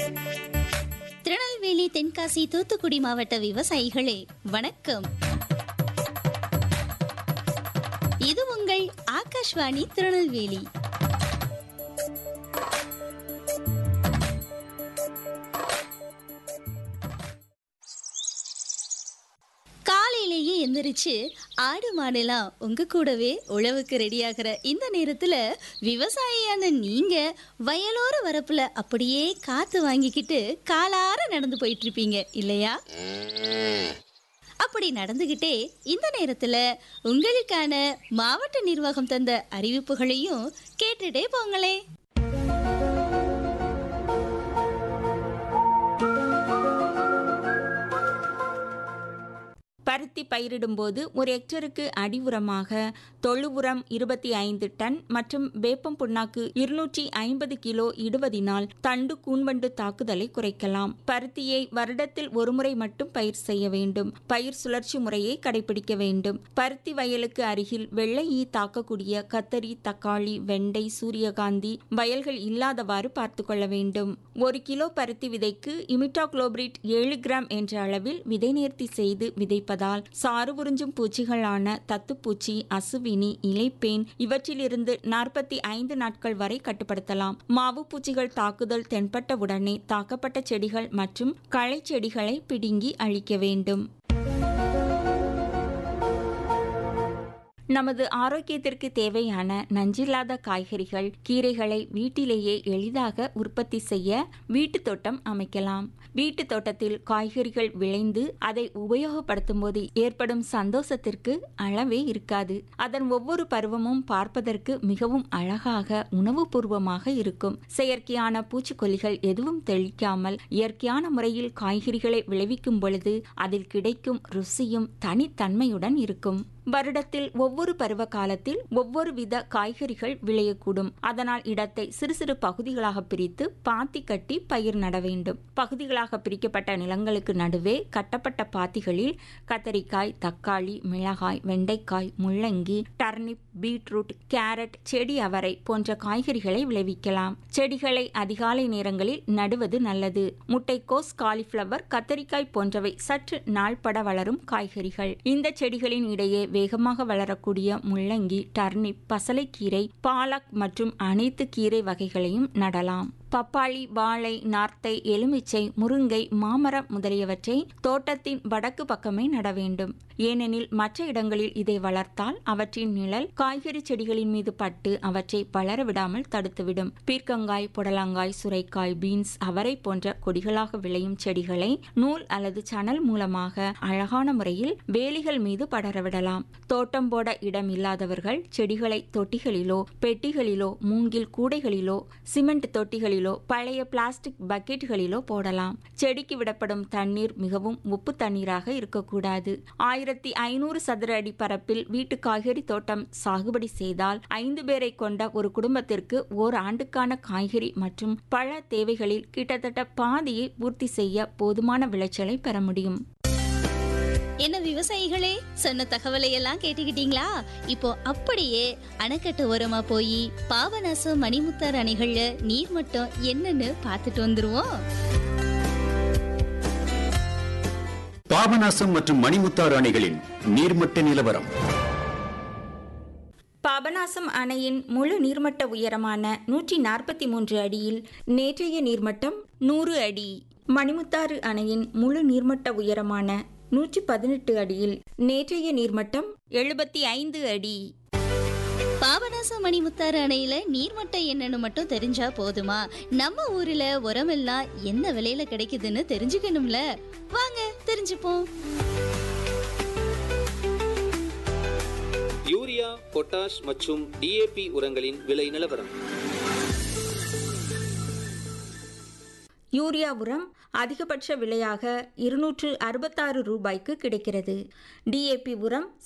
திருநெல்வேலி தென்காசி தூத்துக்குடி மாவட்ட விவசாயிகளே வணக்கம் இது உங்கள் ஆகாஷ்வாணி திருநெல்வேலி காலையிலேயே எந்திரிச்சு ஆடு மாடெல்லாம் உங்க கூடவே உழவுக்கு ரெடியாகிற இந்த நேரத்துல விவசாயியான நீங்க வயலோர வரப்புல அப்படியே காத்து வாங்கிக்கிட்டு காலார நடந்து போயிட்டு இருப்பீங்க இல்லையா அப்படி நடந்துகிட்டே இந்த நேரத்துல உங்களுக்கான மாவட்ட நிர்வாகம் தந்த அறிவிப்புகளையும் கேட்டுட்டே போங்களே பருத்தி பயிரிடும்போது ஒரு ஹெக்டருக்கு அடி உரமாக தொழு உரம் இருபத்தி ஐந்து டன் மற்றும் வேப்பம் புண்ணாக்கு இருநூற்றி ஐம்பது கிலோ இடுவதினால் தண்டு கூன்வண்டு தாக்குதலை குறைக்கலாம் பருத்தியை வருடத்தில் ஒருமுறை மட்டும் பயிர் செய்ய வேண்டும் பயிர் சுழற்சி முறையை கடைபிடிக்க வேண்டும் பருத்தி வயலுக்கு அருகில் வெள்ளை ஈ தாக்கக்கூடிய கத்தரி தக்காளி வெண்டை சூரியகாந்தி வயல்கள் இல்லாதவாறு பார்த்து கொள்ள வேண்டும் ஒரு கிலோ பருத்தி விதைக்கு இமிட்டாக்ளோபிரிட் ஏழு கிராம் என்ற அளவில் விதை நேர்த்தி செய்து விதைப்பதால் சாறு உறிஞ்சும் பூச்சிகளான தத்துப்பூச்சி அசுவினி இலைப்பேன் இவற்றிலிருந்து நாற்பத்தி ஐந்து நாட்கள் வரை கட்டுப்படுத்தலாம் மாவு பூச்சிகள் தாக்குதல் தென்பட்ட உடனே தாக்கப்பட்ட செடிகள் மற்றும் களை செடிகளை பிடுங்கி அழிக்க வேண்டும் நமது ஆரோக்கியத்திற்கு தேவையான நஞ்சில்லாத காய்கறிகள் கீரைகளை வீட்டிலேயே எளிதாக உற்பத்தி செய்ய வீட்டு தோட்டம் அமைக்கலாம் வீட்டு தோட்டத்தில் காய்கறிகள் விளைந்து அதை உபயோகப்படுத்தும் போது ஏற்படும் சந்தோஷத்திற்கு அளவே இருக்காது அதன் ஒவ்வொரு பருவமும் பார்ப்பதற்கு மிகவும் அழகாக உணவுபூர்வமாக இருக்கும் செயற்கையான பூச்சிக்கொல்லிகள் எதுவும் தெளிக்காமல் இயற்கையான முறையில் காய்கறிகளை விளைவிக்கும் பொழுது அதில் கிடைக்கும் ருசியும் தனித்தன்மையுடன் இருக்கும் வருடத்தில் ஒவ்வொரு பருவ காலத்தில் ஒவ்வொரு வித காய்கறிகள் விளையக்கூடும் அதனால் இடத்தை சிறு சிறு பகுதிகளாக பிரித்து பாத்தி கட்டி பயிர் நட வேண்டும் பகுதிகளாக பிரிக்கப்பட்ட நிலங்களுக்கு நடுவே கட்டப்பட்ட பாத்திகளில் கத்தரிக்காய் தக்காளி மிளகாய் வெண்டைக்காய் முள்ளங்கி டர்னிப் பீட்ரூட் கேரட் செடி அவரை போன்ற காய்கறிகளை விளைவிக்கலாம் செடிகளை அதிகாலை நேரங்களில் நடுவது நல்லது முட்டைக்கோஸ் காலிஃப்ளவர் கத்தரிக்காய் போன்றவை சற்று நாள்பட வளரும் காய்கறிகள் இந்த செடிகளின் இடையே வேகமாக வளரக்கூடிய முள்ளங்கி டர்னிப் பசலைக்கீரை பாலக் மற்றும் அனைத்து கீரை வகைகளையும் நடலாம் பப்பாளி வாழை நார்த்தை எலுமிச்சை முருங்கை மாமரம் முதலியவற்றை தோட்டத்தின் வடக்கு பக்கமே நட வேண்டும் ஏனெனில் மற்ற இடங்களில் இதை வளர்த்தால் அவற்றின் நிழல் காய்கறி செடிகளின் மீது பட்டு அவற்றை வளர விடாமல் தடுத்துவிடும் பீர்க்கங்காய் புடலங்காய் சுரைக்காய் பீன்ஸ் அவரை போன்ற கொடிகளாக விளையும் செடிகளை நூல் அல்லது சணல் மூலமாக அழகான முறையில் வேலிகள் மீது படரவிடலாம் தோட்டம் போட இடம் இல்லாதவர்கள் செடிகளை தொட்டிகளிலோ பெட்டிகளிலோ மூங்கில் கூடைகளிலோ சிமெண்ட் தொட்டிகளிலோ பழைய பிளாஸ்டிக் பக்கெட்டுகளிலோ போடலாம் செடிக்கு விடப்படும் தண்ணீர் மிகவும் உப்பு தண்ணீராக இருக்கக்கூடாது ஆயிரத்தி ஐநூறு சதுர அடி பரப்பில் வீட்டு காய்கறி தோட்டம் சாகுபடி செய்தால் ஐந்து பேரை கொண்ட ஒரு குடும்பத்திற்கு ஓர் ஆண்டுக்கான காய்கறி மற்றும் பழ தேவைகளில் கிட்டத்தட்ட பாதியை பூர்த்தி செய்ய போதுமான விளைச்சலை பெற முடியும் என்ன விவசாயிகளே சொன்ன தகவலை எல்லாம் கேட்டுக்கிட்டீங்களா இப்போ அப்படியே அணைக்கட்டு ஓரமா போய் பாபநாசம் மணிமுத்தார் அணைகள்ல நீர் மட்டம் என்னன்னு பார்த்துட்டு வந்துருவோம் பாபநாசம் மற்றும் மணிமுத்தாறு அணைகளின் நீர்மட்ட நிலவரம் பாபநாசம் அணையின் முழு நீர்மட்ட உயரமான நூற்றி நாற்பத்தி மூன்று அடியில் நேற்றைய நீர்மட்டம் நூறு அடி மணிமுத்தாறு அணையின் முழு நீர்மட்ட உயரமான நூற்றி பதினெட்டு அடியில் நேற்றைய நீர்மட்டம் எழுபத்தி ஐந்து அடி பாபநாசம் மணிமுத்தாறு அணையில நீர்மட்டம் என்னன்னு மட்டும் தெரிஞ்சா போதுமா நம்ம ஊர்ல உரமெல்லாம் என்ன விலையில கிடைக்குதுன்னு தெரிஞ்சுக்கணும்ல வாங்க தெரிஞ்சுப்போம் யூரியா பொட்டாஷ் மற்றும் டிஏபி உரங்களின் விலை நிலவரம் யூரியா உரம் அதிகபட்ச விலையாக இருநூற்று அறுபத்தாறு ரூபாய்க்கு கிடைக்கிறது டிஏபி உரம்